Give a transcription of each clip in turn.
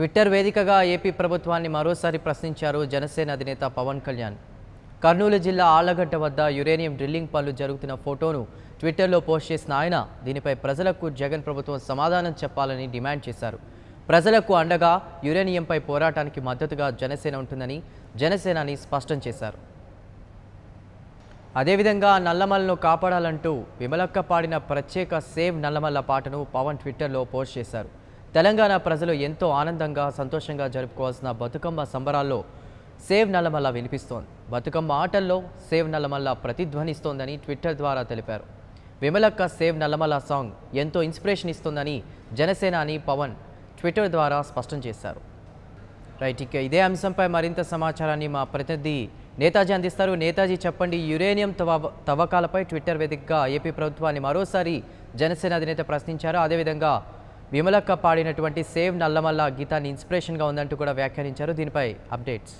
Twitter వేదికగా AP ప్రభుత్వాన్ని మరోసారి ప్రశ్నించారు జనసేన అధినేత పవన్ కళ్యాణ్ కర్నూలు జిల్లా ఆళ్లగడ్డ వద్ద యురేనియం డ్రిల్లింగ్ పనులు జరుగుతున్న ఫోటోను ట్విట్టర్లో పోస్ట్ చేసిన ఆయన దీనిపై ప్రజలకు జగన్ ప్రభుత్వం సమాధానం చెప్పాలని డిమాండ్ చేశారు ప్రజలకు అండగా యురేనియంపై పోరాటానికి మద్దతుగా జనసేన ఉంటుందని జనసేనాని స్పష్టం చేశారు అదేవిధంగా నల్లమలను కాపాడాలంటూ విమలక్క పాడిన ప్రత్యేక సేవ్ నల్లమల్ల పాటను పవన్ ట్విట్టర్లో పోస్ట్ చేశారు తెలంగాణ ప్రజలు ఎంతో ఆనందంగా సంతోషంగా జరుపుకోవాల్సిన బతుకమ్మ సంబరాల్లో సేవ్ నల్లమల్ల వినిపిస్తోంది బతుకమ్మ ఆటల్లో సేవ్ నల్లమల్ల ప్రతిధ్వనిస్తోందని ట్విట్టర్ ద్వారా తెలిపారు విమలక్క సేవ్ నల్లమల్ల సాంగ్ ఎంతో ఇన్స్పిరేషన్ ఇస్తోందని జనసేనాని పవన్ ట్విట్టర్ ద్వారా స్పష్టం చేశారు రైట్ ఇక ఇదే అంశంపై మరింత సమాచారాన్ని మా ప్రతినిధి నేతాజీ అందిస్తారు నేతాజీ చెప్పండి యురేనియం తవ తవ్వకాలపై ట్విట్టర్ వేదికగా ఏపీ ప్రభుత్వాన్ని మరోసారి జనసేన అధినేత ప్రశ్నించారు అదేవిధంగా విమలక్క పాడినటువంటి సేవ్ నల్లమల్ల గీతాన్ని ఇన్స్పిరేషన్గా ఉందంటూ కూడా వ్యాఖ్యానించారు దీనిపై అప్డేట్స్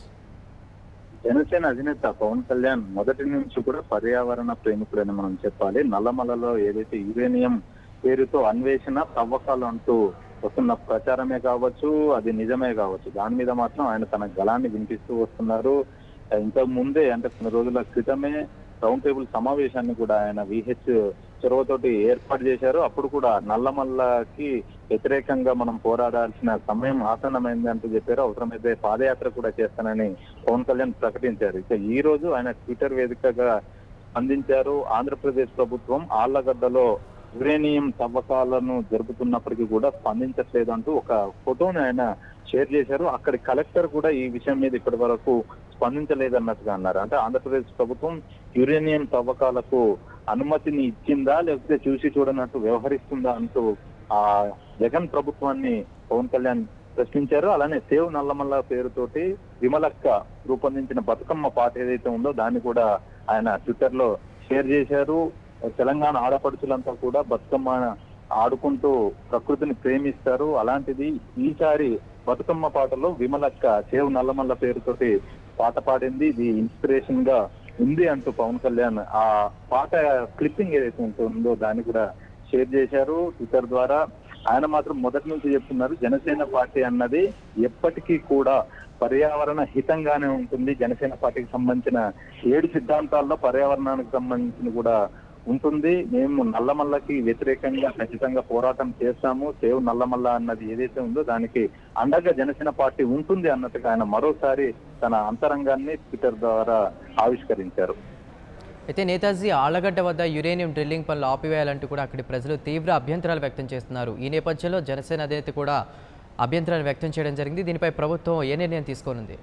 జనసేన అధినేత పవన్ కళ్యాణ్ మొదటి నుంచి కూడా పర్యావరణ ప్రేమికుడని మనం చెప్పాలి నల్లమలలో ఏదైతే యురేనియం పేరుతో అన్వేషణ తవ్వకాలు అంటూ వస్తున్న ప్రచారమే కావచ్చు అది నిజమే కావచ్చు దాని మీద మాత్రం ఆయన తన గళాన్ని వినిపిస్తూ వస్తున్నారు ఇంతకు ముందే అంటే కొన్ని రోజుల క్రితమే రౌండ్ టేబుల్ సమావేశాన్ని కూడా ఆయన విహెచ్ చొరవతోటి ఏర్పాటు చేశారు అప్పుడు కూడా నల్లమల్లకి వ్యతిరేకంగా మనం పోరాడాల్సిన సమయం ఆసన్నమైంది అంటూ చెప్పారు అవసరమైతే పాదయాత్ర కూడా చేస్తానని పవన్ కళ్యాణ్ ప్రకటించారు ఇక ఈ రోజు ఆయన ట్విట్టర్ వేదికగా స్పందించారు ఆంధ్రప్రదేశ్ ప్రభుత్వం ఆళ్లగడ్డలో యురేనియం తవ్వకాలను జరుపుతున్నప్పటికీ కూడా స్పందించట్లేదు అంటూ ఒక ఫోటోని ఆయన షేర్ చేశారు అక్కడి కలెక్టర్ కూడా ఈ విషయం మీద ఇప్పటి వరకు స్పందించలేదన్నట్టుగా అన్నారు అంటే ఆంధ్రప్రదేశ్ ప్రభుత్వం యురేనియం తవ్వకాలకు అనుమతిని ఇచ్చిందా లేకపోతే చూసి చూడనట్టు వ్యవహరిస్తుందా అంటూ ఆ జగన్ ప్రభుత్వాన్ని పవన్ కళ్యాణ్ ప్రశ్నించారు అలానే సేవ్ నల్లమల్ల పేరుతోటి విమలక్క రూపొందించిన బతుకమ్మ పాట ఏదైతే ఉందో దాన్ని కూడా ఆయన ట్విట్టర్ లో షేర్ చేశారు తెలంగాణ ఆడపడుచులంతా కూడా బతుకమ్మ ఆడుకుంటూ ప్రకృతిని ప్రేమిస్తారు అలాంటిది ఈసారి బతుకమ్మ పాటలో విమలక్క సేవ్ నల్లమల్ల పేరుతోటి పాట పాడింది ఇది ఇన్స్పిరేషన్ గా ఉంది అంటూ పవన్ కళ్యాణ్ ఆ పాట క్లిప్పింగ్ ఏదైతే ఉంటుందో దాన్ని కూడా షేర్ చేశారు ట్విట్టర్ ద్వారా ఆయన మాత్రం మొదటి నుంచి చెప్తున్నారు జనసేన పార్టీ అన్నది ఎప్పటికీ కూడా పర్యావరణ హితంగానే ఉంటుంది జనసేన పార్టీకి సంబంధించిన ఏడు సిద్ధాంతాల్లో పర్యావరణానికి సంబంధించిన కూడా ఉంటుంది మేము నల్లమల్లకి వ్యతిరేకంగా ఖచ్చితంగా పోరాటం చేస్తాము సేవ్ నల్లమల్ల అన్నది ఏదైతే ఉందో దానికి అండగా జనసేన పార్టీ ఉంటుంది అన్నట్టుగా ఆయన మరోసారి తన అంతరంగాన్ని ట్విట్టర్ ద్వారా ఆవిష్కరించారు అయితే నేతాజీ ఆళ్లగడ్డ వద్ద యురేనియం డ్రిల్లింగ్ పనులు ఆపివేయాలంటూ కూడా అక్కడి ప్రజలు తీవ్ర అభ్యంతరాలు వ్యక్తం చేస్తున్నారు ఈ నేపథ్యంలో జనసేన అధినేత కూడా అభ్యంతరాలు వ్యక్తం చేయడం జరిగింది దీనిపై ప్రభుత్వం ఏ నిర్ణయం తీసుకోనుంది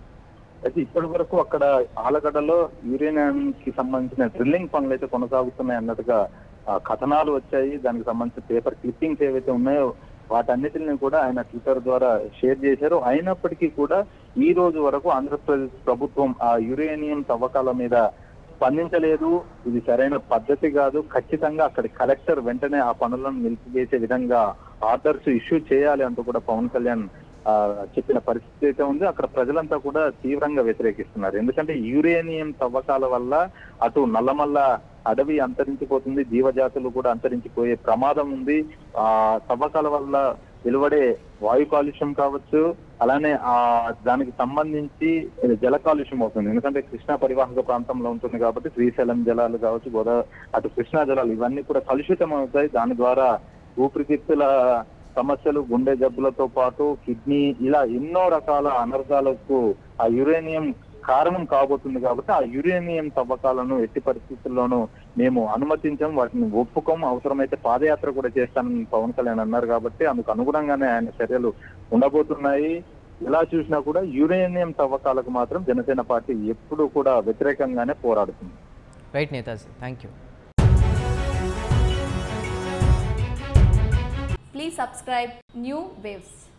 అయితే ఇప్పటి వరకు అక్కడ ఆలగడ్డలో యురేనియం కి సంబంధించిన డ్రిల్లింగ్ పనులు అయితే కొనసాగుతున్నాయి అన్నట్టుగా ఆ, కథనాలు వచ్చాయి దానికి సంబంధించిన పేపర్ క్లిప్పింగ్స్ ఏవైతే ఉన్నాయో వాటన్నిటిని కూడా ఆయన ట్విట్టర్ ద్వారా షేర్ చేశారు అయినప్పటికీ కూడా ఈ రోజు వరకు ఆంధ్రప్రదేశ్ ప్రభుత్వం ఆ యురేనియం తవ్వకాల మీద స్పందించలేదు ఇది సరైన పద్ధతి కాదు ఖచ్చితంగా అక్కడి కలెక్టర్ వెంటనే ఆ పనులను నిలిపివేసే విధంగా ఆర్డర్స్ ఇష్యూ చేయాలి అంటూ కూడా పవన్ కళ్యాణ్ ఆ, చెప్పిన పరిస్థితి అయితే ఉంది అక్కడ ప్రజలంతా కూడా తీవ్రంగా వ్యతిరేకిస్తున్నారు ఎందుకంటే యురేనియం తవ్వకాల వల్ల అటు నల్లమల్ల అడవి అంతరించిపోతుంది జీవజాతులు కూడా అంతరించిపోయే ప్రమాదం ఉంది ఆ తవ్వకాల వల్ల వెలువడే వాయు కాలుష్యం కావచ్చు అలానే ఆ దానికి సంబంధించి జల కాలుష్యం అవుతుంది ఎందుకంటే కృష్ణా పరివాహక ప్రాంతంలో ఉంటుంది కాబట్టి శ్రీశైలం జలాలు కావచ్చు గోదావరి అటు కృష్ణా జలాలు ఇవన్నీ కూడా కలుషితం అవుతాయి దాని ద్వారా ఊపిరితిత్తుల సమస్యలు గుండె జబ్బులతో పాటు కిడ్నీ ఇలా ఎన్నో రకాల అనర్థాలకు ఆ యురేనియం కారణం కాబోతుంది కాబట్టి ఆ యురేనియం తవ్వకాలను ఎట్టి పరిస్థితుల్లోనూ మేము అనుమతించాం వాటిని ఒప్పుకోం అవసరమైతే పాదయాత్ర కూడా చేస్తానని పవన్ కళ్యాణ్ అన్నారు కాబట్టి అందుకు అనుగుణంగానే ఆయన చర్యలు ఉండబోతున్నాయి ఎలా చూసినా కూడా యురేనియం తవ్వకాలకు మాత్రం జనసేన పార్టీ ఎప్పుడు కూడా వ్యతిరేకంగానే పోరాడుతుంది right Netaji thank you Please subscribe New Waves.